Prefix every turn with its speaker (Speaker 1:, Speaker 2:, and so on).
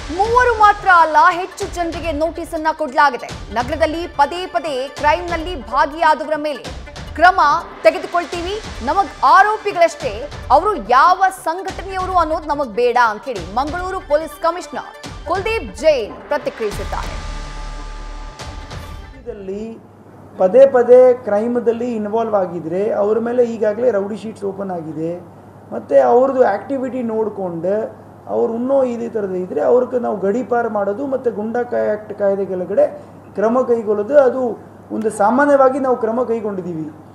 Speaker 1: ಮೂವರು ಮಾತ್ರ ಅಲ್ಲ ಹೆಚ್ಚು ಜನರಿಗೆ ನೋಟಿಸ್ ಅನ್ನ ಕೊಡಲಾಗಿದೆ ನಗರದಲ್ಲಿ ಪದೇ ಪದೇ ಕ್ರೈಮ್ನಲ್ಲಿ ಭಾಗಿಯಾದವರ ಮೇಲೆ ಕ್ರಮ ತೆಗೆದುಕೊಳ್ತೀವಿ ನಮಗ್ ಆರೋಪಿಗಳಷ್ಟೇ ಅವರು ಯಾವ ಸಂಘಟನೆಯವರು ಅನ್ನೋದು ನಮಗ್ ಬೇಡ ಅಂತ ಹೇಳಿ ಮಂಗಳೂರು ಪೊಲೀಸ್ ಕಮಿಷನರ್ ಕುಲ್ದೀಪ್ ಜೈನ್ ಪ್ರತಿಕ್ರಿಯಿಸಿದ್ದಾರೆ
Speaker 2: ದಲ್ಲಿ ಪದೇ ಪದೇ ಕ್ರೈಮದಲ್ಲಿ ಇನ್ವಾಲ್ವ್ ಆಗಿದ್ರೆ ಅವ್ರ ಮೇಲೆ ಈಗಾಗಲೇ ರೌಡಿ ಶೀಟ್ಸ್ ಓಪನ್ ಆಗಿದೆ ಮತ್ತು ಅವ್ರದ್ದು ಆ್ಯಕ್ಟಿವಿಟಿ ನೋಡಿಕೊಂಡು ಅವ್ರು ಇನ್ನೂ ಇದೇ ಥರದ್ದು ಇದ್ದರೆ ಅವ್ರಿಗೆ ನಾವು ಗಡೀಪಾರು ಮಾಡೋದು ಮತ್ತು ಗುಂಡಾ ಆ್ಯಕ್ಟ್ ಕಾಯ್ದೆ ಕೆಳಗಡೆ ಕ್ರಮ ಕೈಗೊಳ್ಳೋದು ಅದು ಒಂದು ಸಾಮಾನ್ಯವಾಗಿ ನಾವು ಕ್ರಮ ಕೈಗೊಂಡಿದ್ದೀವಿ